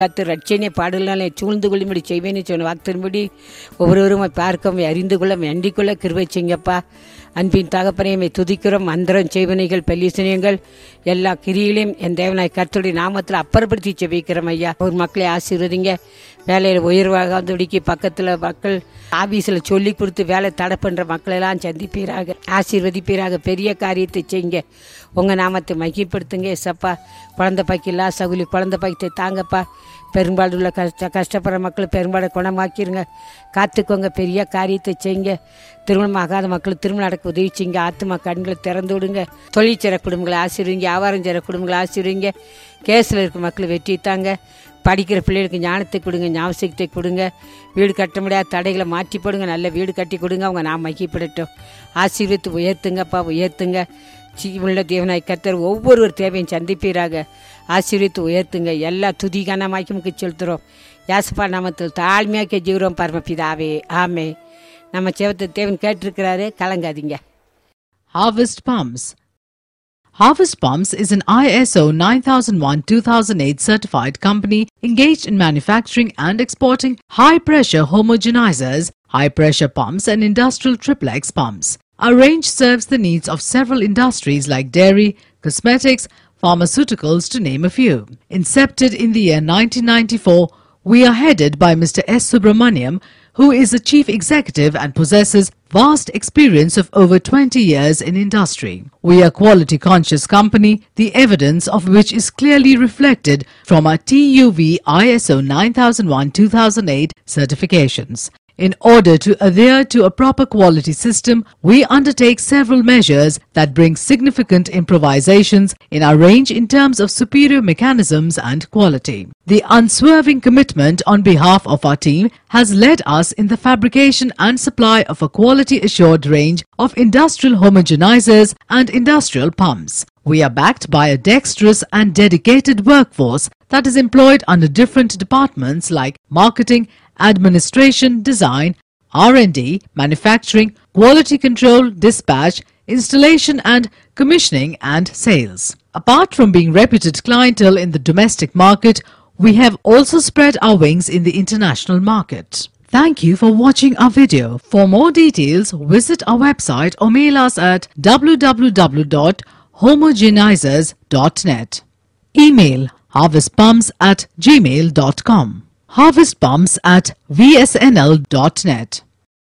கத்து ரட்சணிய பாடலாலே சூழ்ந்து கொள்ளும்படி செய்வேன்னு சொன்ன வாக்தன்படி ஒவ்வொருவரும் பார்க்க அறிந்து கொள்ள வேண்டிக் கொள்ள கிருபை செய்யுங்கப்பா அன்பின் தகப்பனையுமே துதிக்கிறோம் மந்திரம் செய்வனைகள் பல்லிசனியங்கள் எல்லா கிரிகளையும் என் தேவனாய் கர்த்தருடைய நாமத்தில் அப்புறப்படுத்தி செபிக்கிறோம் ஐயா ஒரு மக்களை ஆசீர்வதிங்க வேலையில் உயர்வாக வந்தபடிக்கு பக்கத்தில் மக்கள் ஆபீஸில் சொல்லி கொடுத்து வேலை தடை பண்ணுற மக்களெல்லாம் சந்திப்பீராக ஆசீர்வதிப்பீராக பெரிய காரியத்தை செய்யுங்க உங்கள் நாமத்தை மகிப்படுத்துங்க எசப்பா குழந்தை பாக்கில்லா சகுலி குழந்தை பாக்கியத்தை தாங்கப்பா பெரும்பாடு உள்ள கஷ்ட கஷ்டப்படுற மக்கள் பெரும்பாடு குணமாக்கிருங்க காத்துக்கோங்க பெரிய காரியத்தை செய்யுங்க திருமணம் ஆகாத மக்கள் திருமணம் நடக்க உதவி செய்யுங்க ஆத்மா கண்களை திறந்து விடுங்க தொழிற்சர குடும்பங்களை ஆசீர்வீங்க வியாபாரம் செய்கிற குடும்பங்களை ஆசீர்வீங்க கேஸில் இருக்க மக்கள் வெற்றி தாங்க படிக்கிற பிள்ளைகளுக்கு ஞானத்தை கொடுங்க ஞாபகத்தை கொடுங்க வீடு கட்ட முடியாத தடைகளை மாற்றி போடுங்க நல்ல வீடு கட்டி கொடுங்க அவங்க நாம் மகிப்படட்டும் ஆசீர்வத்து உயர்த்துங்கப்பா உயர்த்துங்க உள்ள தேவனாய் கர்த்தர் ஒவ்வொருவர் தேவையும் சந்திப்பீராக ஆசீர்வித்து உயர்த்துங்க எல்லா துதி கனமாக்கி செலுத்துகிறோம் யாசப்பா நாமத்தில் தாழ்மையாக கெஞ்சுகிறோம் பரமபிதாவே ஆமே நம்ம செவத்தை தேவன் கேட்டிருக்கிறாரு கலங்காதீங்க Harvest Pumps. Harvest Pumps is an ISO 9001-2008 certified company engaged in manufacturing and exporting high-pressure homogenizers, high-pressure pumps and industrial triplex pumps. Our range serves the needs of several industries like dairy, cosmetics, pharmaceuticals to name a few. Incepted in the year 1994, we are headed by Mr. S. Subramaniam, who is the chief executive and possesses vast experience of over 20 years in industry. We are quality conscious company, the evidence of which is clearly reflected from our TUV ISO 9001-2008 certifications. In order to adhere to a proper quality system, we undertake several measures that bring significant improvisations in our range in terms of superior mechanisms and quality. The unswerving commitment on behalf of our team has led us in the fabrication and supply of a quality assured range of industrial homogenizers and industrial pumps. We are backed by a dexterous and dedicated workforce that is employed under different departments like marketing, administration, design, R&D, manufacturing, quality control, dispatch, installation and commissioning and sales. Apart from being reputed clientele in the domestic market, we have also spread our wings in the international market. Thank you for watching our video. For more details, visit our website or mail us at www.homogenizers.net. Email harvestpumps at gmail.com. Harvestpumps at vsnl.net.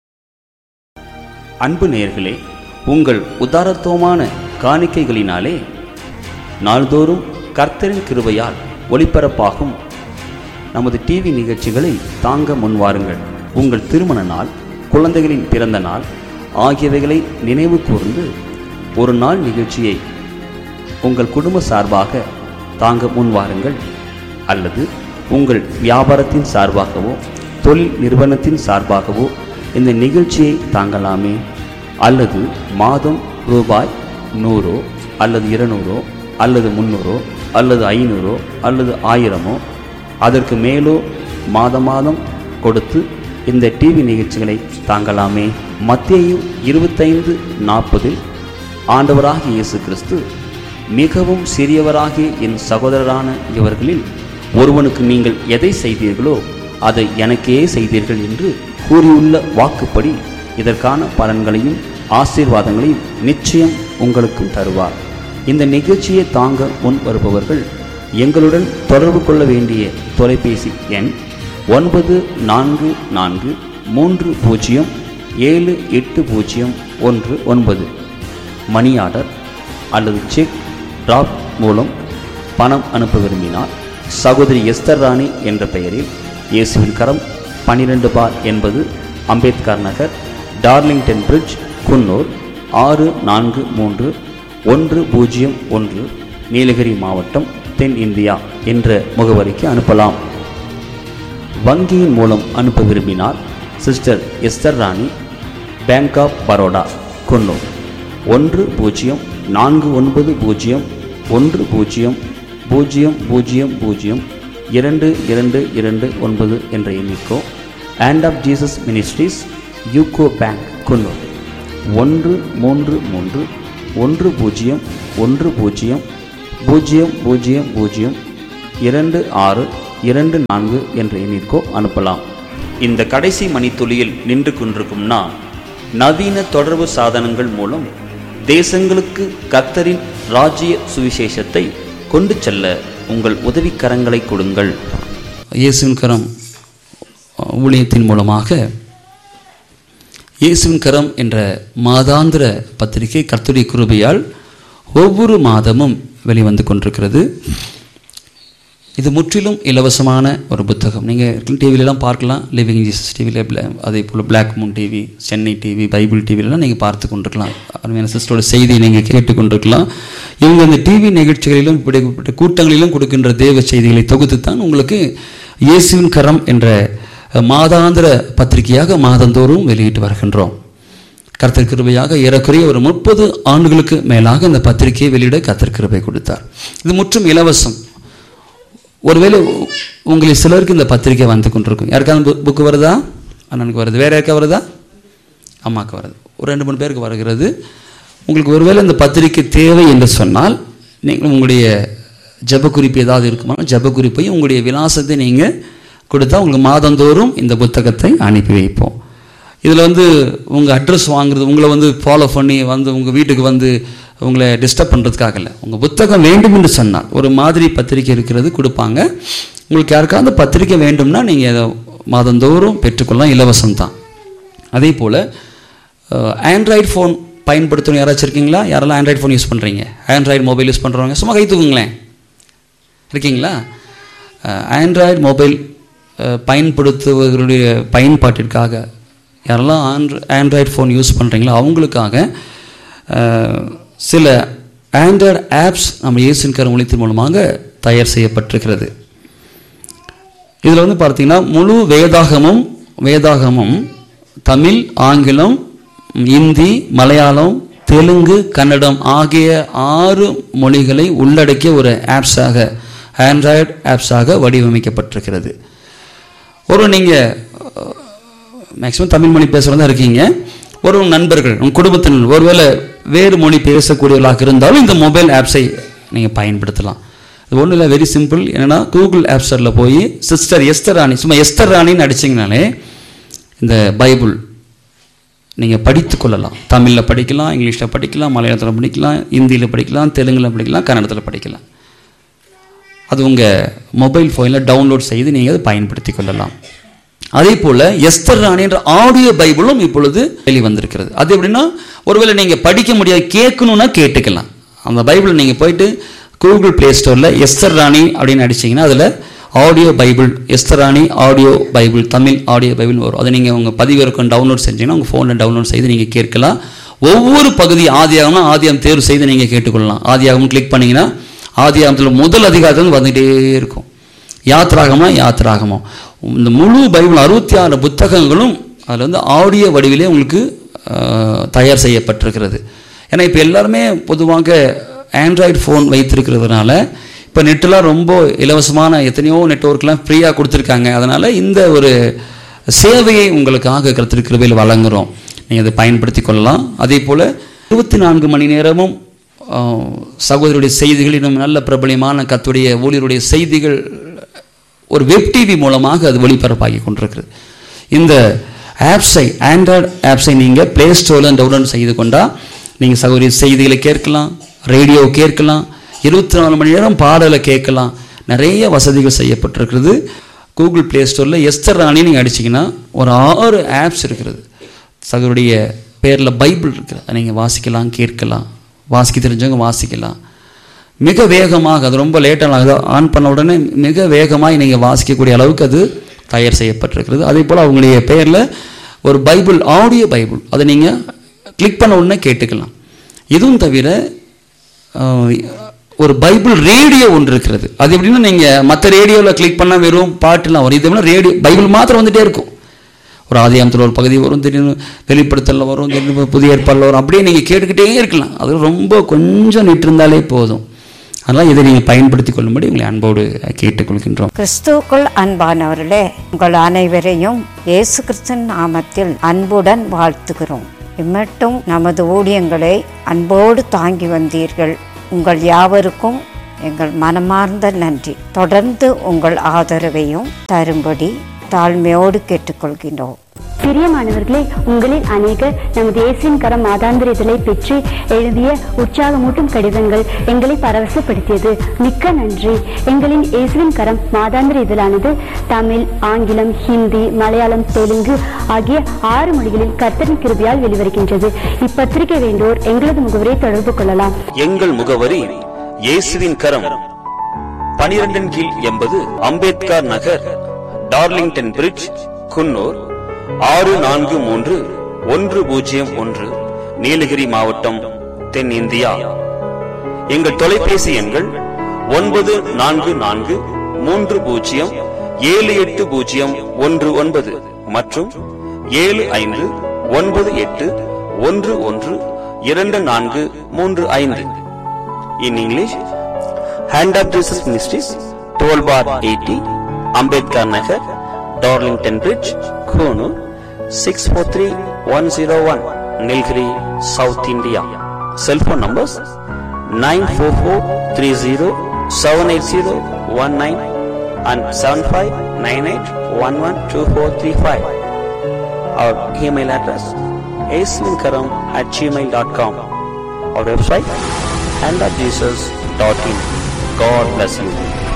அன்பு நேயர்களே உங்கள் உதாரத்துவமான காணிக்கைகளினாலே நாள்தோறும் கர்த்தரின் கிருபையால் ஒளிபரப்பாகும் நமது TV நிகழ்ச்சிகளை தாங்க முன்வாருங்கள் உங்கள் திருமண நாள் குழந்தைகளின் பிறந்த நாள் ஆகியவைகளை நினைவு கூர்ந்து ஒரு நாள் நிகழ்ச்சியை உங்கள் குடும்ப சார்பாக தாங்க முன்வாருங்கள் அல்லது உங்கள் வியாபாரத்தின் சார்பாகவோ தொழில் நிறுவனத்தின் சார்பாகவோ இந்த நிகழ்ச்சியை தாங்கலாமே அல்லது மாதம் ரூபாய் நூறோ அல்லது இருநூறோ அல்லது முந்நூறோ அல்லது ஐநூறோ அல்லது ஆயிரமோ அதற்கு மேலோ மாத மாதம் கொடுத்து இந்த டிவி நிகழ்ச்சிகளை தாங்கலாமே மத்தேயு இருபத்தைந்து நாற்பதில் ஆண்டவராகிய இயேசு கிறிஸ்து மிகவும் சிறியவராகிய என் சகோதரரான இவர்களில் ஒருவனுக்கு நீங்கள் எதை செய்தீர்களோ அதை எனக்கே செய்தீர்கள் என்று கூறியுள்ள வாக்குப்படி இதற்கான பலன்களையும் ஆசீர்வாதங்களையும் நிச்சயம் உங்களுக்கும் தருவார் இந்த நிகழ்ச்சியை தாங்க முன் வருபவர்கள் எங்களுடன் தொடர்பு கொள்ள வேண்டிய தொலைபேசி எண் ஒன்பது நான்கு நான்கு மூன்று பூஜ்ஜியம் ஏழு எட்டு பூஜ்ஜியம் ஒன்று ஒன்பது மணி ஆர்டர் அல்லது செக் டிராப் மூலம் பணம் அனுப்ப விரும்பினால் சகோதரி எஸ்தர் ராணி என்ற பெயரில் இயேசுவின் கரம் பன்னிரண்டு பார் என்பது அம்பேத்கர் நகர் டார்லிங்டன் பிரிட்ஜ் குன்னூர் ஆறு நான்கு மூன்று ஒன்று பூஜ்ஜியம் ஒன்று நீலகிரி மாவட்டம் தென் இந்தியா என்ற முகவரிக்கு அனுப்பலாம் வங்கியின் மூலம் அனுப்ப விரும்பினால் sister Esther Rani bank of Baroda Coonoor ஒன்று பூஜ்ஜியம் நான்கு ஒன்பது பூஜ்ஜியம் ஒன்று பூஜ்ஜியம் பூஜ்ஜியம் பூஜ்ஜியம் பூஜ்ஜியம் இரண்டு இரண்டு இரண்டு ஒன்பது என்ற எண்ணிக்கோ and of Jesus ministries UCO bank Coonoor ஒன்று மூன்று மூன்று ஒன்று பூஜ்ஜியம் ஒன்று பூஜ்ஜியம் பூஜ்ஜியம் பூஜ்ஜியம் பூஜ்ஜியம் இரண்டு ஆறு இரண்டு நான்கு என்ற எண்ணிற்கோ அனுப்பலாம் இந்த கடைசி மணித்துளியில் நின்று கொண்டிருக்கும் நான் நவீன தொடர்பு சாதனங்கள் மூலம் தேசங்களுக்கு கர்த்தரின் ராஜ்ய சுவிசேஷத்தை கொண்டு செல்ல உங்கள் உதவிக்கரங்களை கொடுங்கள் இயேசுவின் கரம் ஊழியத்தின் மூலமாக இயேசுவின் கரம் என்ற மாதாந்திர பத்திரிகை கர்த்தருடைய கிருபையால் ஒவ்வொரு மாதமும் வெளிவந்து கொண்டிருக்கிறது இது முற்றிலும் இலவசமான ஒரு புத்தகம் நீங்கள் டிவிலலாம் பார்க்கலாம் லிவிங் ஜீசஸ் டிவியில் அதே போல் black moon TV Chennai TV Bible டிவிலலாம் நீங்கள் பார்த்து கொண்டிருக்கலாம் அருமையான சிஸ்டரோட செய்தியை நீங்கள் கேட்டு கொண்டிருக்கலாம் இவங்க அந்த டிவி நிகழ்ச்சிகளிலும் இப்படிப்பட்ட கூட்டங்களிலும் கொடுக்கின்ற தேவ செய்திகளை தொகுத்து தான் உங்களுக்கு இயேசுவின் கரம் என்ற மாதாந்திர பத்திரிகையாக மாதந்தோறும் வெளியிட்டு வருகின்றோம் கர்த்தர் கிருபையாக ஏறக்குறைய ஒரு முப்பது ஆண்டுகளுக்கு மேலாக இந்த பத்திரிகையை வெளியிட கர்த்தர் கிருபை கொடுத்தார் இது முற்றும் இலவசம் ஒருவேளை உ- உங்களில் சிலருக்கு இந்த பத்திரிக்கை வந்து கொண்டிருக்கும் யாருக்காவது புக்கு வருதா அண்ணனுக்கு வருது வேற யாருக்கா வருதா அம்மாவுக்கு வருது ஒரு ரெண்டு மூணு பேருக்கு வருகிறது உங்களுக்கு ஒருவேளை இந்த பத்திரிக்கை தேவை என்று சொன்னால் நீங்கள் உங்களுடைய ஜெப குறிப்பு ஏதாவது இருக்குமா ஜெப குறிப்பையும் உங்களுடைய விலாசத்தை நீங்கள் கொடுத்தா உங்களுக்கு மாதந்தோறும் இந்த புத்தகத்தை அனுப்பி வைப்போம் இதில் வந்து உங்கள் அட்ரஸ் வாங்குறது உங்களை வந்து ஃபாலோ பண்ணி வந்து உங்கள் வீட்டுக்கு வந்து உங்களை டிஸ்டர்ப் பண்ணுறதுக்காக இல்லை உங்கள் புத்தகம் வேண்டும் என்று சொன்னால் ஒரு மாதிரி பத்திரிக்கை இருக்கிறது கொடுப்பாங்க உங்களுக்கு யாருக்காவது பத்திரிக்கை வேண்டும்னா நீங்கள் அதை மாதந்தோறும் பெற்றுக்கொள்ளலாம் இலவசம் தான் அதே போல் ஆண்ட்ராய்டு ஃபோன் பயன்படுத்தணும் யாராச்சும் இருக்கீங்களா யாரெல்லாம் ஆண்ட்ராய்டு ஃபோன் யூஸ் பண்ணுறீங்க ஆண்ட்ராய்டு மொபைல் யூஸ் பண்ணுறவங்க சும்மா கை தூக்குங்களேன் இருக்கீங்களா ஆண்ட்ராய்டு மொபைல் பயன்படுத்துவர்களுடைய பயன்பாட்டிற்காக யாரெல்லாம் ஆண்ட்ரு ஆண்ட்ராய்டு ஃபோன் யூஸ் பண்ணுறீங்களோ அவங்களுக்காக அஹ், சில ஆண்ட்ராய்டு ஆப்ஸ் நம்ம இயேசுவின் கருமொழித்தின் மூலமாக தயார் செய்யப்பட்டிருக்கிறது இதில் வந்து பார்த்தீங்கன்னா முழு வேதாகமும் வேதாகமும் தமிழ் ஆங்கிலம் இந்தி மலையாளம் தெலுங்கு கன்னடம் ஆகிய ஆறு மொழிகளை உள்ளடக்கிய ஒரு ஆப்ஸாக ஆண்ட்ராய்டு ஆப்ஸாக வடிவமைக்கப்பட்டிருக்கிறது ஒரு நீங்கள் மேக்ஸிமம் தமிழ் மொழி பேசுகிறதா இருக்கீங்க ஒரு உங்க நண்பர்கள் உங்கள் குடும்பத்தினர் ஒருவேளை வேறு மொழி பேசக்கூடியவர்களாக இருந்தாலும் இந்த மொபைல் ஆப்ஸை நீங்கள் பயன்படுத்தலாம் இது ஒன்றும் இல்லை வெரி சிம்பிள் என்னென்னா கூகுள் ஆப் ஸ்டோரில் போய் சிஸ்டர் எஸ்தர் ராணி சும்மா எஸ்தர் ராணின்னு அடிச்சிங்கனாலே இந்த பைபிள் நீங்கள் படித்து கொள்ளலாம் தமிழில் படிக்கலாம் இங்கிலீஷில் படிக்கலாம் மலையாளத்தில் படிக்கலாம் ஹிந்தியில் படிக்கலாம் தெலுங்கில் படிக்கலாம் கன்னடத்தில் படிக்கலாம் அது உங்கள் மொபைல் ஃபோனில் டவுன்லோட் செய்து நீங்கள் அதை பயன்படுத்தி கொள்ளலாம் அதே போல் எஸ்தர் ராணி என்ற ஆடியோ பைபிளும் இப்பொழுது வெளிவந்திருக்கிறது அது எப்படின்னா ஒருவேளை நீங்கள் படிக்க முடியாது கேட்கணுன்னா கேட்டுக்கலாம் அந்த பைபிள் நீங்கள் போயிட்டு கூகுள் ப்ளே ஸ்டோரில் எஸ்தர் ராணி அப்படின்னு அடிச்சீங்கன்னா அதில் audio Bible Esther Rani audio Bible Tamil audio Bible வரும் அதை நீங்கள் உங்கள் பதிவிறக்கம் டவுன்லோட் செஞ்சீங்கன்னா உங்கள் ஃபோனில் டவுன்லோட் செய்து நீங்கள் கேட்கலாம் ஒவ்வொரு பகுதி ஆதியாகம்னா ஆதியாகம் தேர்வு செய்து நீங்கள் கேட்டுக்கொள்ளலாம் ஆதியாகம் கிளிக் பண்ணீங்கன்னா ஆதியாகமத்தில் முதல் அதிகாரத்தில் வந்துகிட்டே இருக்கும் யாத்ராகமா யாத்ராகமோ இந்த முழு பைபிள் அறுபத்தி ஆறு புத்தகங்களும் அதில் வந்து ஆடியோ வடிவிலே உங்களுக்கு ஆஹ், தயார் செய்யப்பட்டிருக்கிறது ஏன்னா இப்போ எல்லாருமே பொதுவாக ஆண்ட்ராய்டு ஃபோன் வைத்திருக்கிறதுனால இப்போ நெட்டெலாம் ரொம்ப இலவசமான எத்தனையோ நெட்ஒர்க்லாம் ஃப்ரீயாக கொடுத்துருக்காங்க அதனால் இந்த ஒரு சேவையை உங்களுக்காக கருத்து கிருபையில் வழங்குகிறோம் நீங்கள் அதை பயன்படுத்தி கொள்ளலாம் அதே போல் இருபத்தி நான்கு மணி நேரமும் ஆஹ், சகோதரருடைய செய்திகள் இன்னும் நல்ல பிரபலியமான கத்துடைய ஊழியருடைய செய்திகள் ஒரு வெப் டிவி மூலமாக அது ஒளிபரப்பாகி கொண்டிருக்கிறது இந்த ஆப்ஸை ஆண்ட்ராய்டு ஆப்ஸை நீங்கள் ப்ளே ஸ்டோரில் டவுன்லோட் செய்து கொண்டால் நீங்கள் சகோதரி செய்திகளை கேட்கலாம் ரேடியோ கேட்கலாம் இருபத்தி நாலு மணி நேரம் பாடலை கேட்கலாம் நிறைய வசதிகள் செய்யப்பட்டிருக்கிறது கூகுள் ப்ளே ஸ்டோரில் எஸ்தர் ராணி நீங்கள் அடிச்சிங்கன்னா ஒரு ஆறு ஆப்ஸ் இருக்கிறது சகோதரிய பேரில் பைபிள் இருக்குது அதை நீங்கள் வாசிக்கலாம் கேட்கலாம் வாசிக்க தெரிஞ்சவங்க வாசிக்கலாம் மிக வேகமாக அது ரொம்ப லேட்டாக ஆன் பண்ண உடனே மிக வேகமாக நீங்கள் வாசிக்கக்கூடிய அளவுக்கு அது தயார் செய்யப்பட்டிருக்கிறது அதே போல் அவங்களுடைய பெயரில் ஒரு பைபிள் ஆடியோ பைபிள் அதை நீங்கள் கிளிக் பண்ண உடனே கேட்டுக்கலாம் இதுவும் தவிர ஆஹ், ஒரு பைபிள் ரேடியோ ஒன்று இருக்கிறது அது எப்படின்னா நீங்கள் மற்ற ரேடியோவில் கிளிக் பண்ணால் வெறும் பாட்டுலாம் வரும் இது எப்படின்னா ரேடியோ பைபிள் மாத்திரம் வந்துட்டே இருக்கும் ஒரு ஆதியாமத்தில் ஒரு பகுதி வரும் திடீர்னு வெளிப்படுத்தலில் வரும் திடீர்னு புதிய ஏற்பாடில் வரும் அப்படியே நீங்கள் கேட்டுக்கிட்டே இருக்கலாம் அது ரொம்ப கொஞ்சம் நிட்டு இருந்தாலே போதும் அதனால் இதை நீங்கள் பயன்படுத்தி கொள்ளும்படி உங்களை அன்போடு கேட்டுக்கொள்கின்றோம் கிறிஸ்துவுக்குள் அன்பானவர்களே உங்கள் அனைவரையும் இயேசு கிறிஸ்தன் நாமத்தில் அன்புடன் வாழ்த்துகிறோம் இம்மட்டும் நமது ஊழியங்களை அன்போடு தாங்கி வந்தீர்கள் உங்கள் யாவருக்கும் எங்கள் மனமார்ந்த நன்றி தொடர்ந்து உங்கள் ஆதரவையும் தரும்படி தாழ்மையோடு கேட்டுக்கொள்கின்றோம் பிரியமானவர்களே உங்களில் அநேகர் நமது இயேசுவின் கரம் மாதாந்திர இதழை பெற்று எழுதிய உற்சாகமூட்டும் கடிதங்கள் எங்களை பரவசப்படுத்தியது மிக்க நன்றி எங்களின் இயேசுவின் கரம் மாதாந்திர இதழானது தமிழ் ஆங்கிலம் ஹிந்தி மலையாளம் தெலுங்கு ஆகிய ஆறு மொழிகளில் கர்த்தரின் கிருபியால் வெளிவருகின்றது இப்பத்திரிகை வேண்டோர் எங்களது முகவரை தொடர்பு கொள்ளலாம் எங்கள் முகவரி இயேசுவின் கரம் பனிரெண்டின் கீழ் எண்பது அம்பேத்கர் நகர் டார்லிங்டன் பிரிட்ஜ் குன்னூர் ஆறு நான்கு மூன்று ஒன்று பூஜ்ஜியம் ஒன்று நீலகிரி மாவட்டம் தென்னிந்தியா எங்கள் தொலைபேசி எண்கள் ஒன்பது நான்கு நான்கு மூன்று பூஜ்ஜியம் ஏழு எட்டு பூஜ்ஜியம் ஒன்று ஒன்பது மற்றும் ஏழு ஐந்து ஒன்பது எட்டு ஒன்று ஒன்று இரண்டு நான்கு மூன்று ஐந்து in English hand of Jesus ministries twelve bar eighty Ambedkar Nagar Darlington bridge Coonoor six four three one zero one Nilgiri south India cellphone numbers nine four four three zero seven eight zero one nine and seven five nine eight one one two four three five our email address ஏஸ்லிங்கரம் at Gmail dot com our website and at jesus.in. God bless you.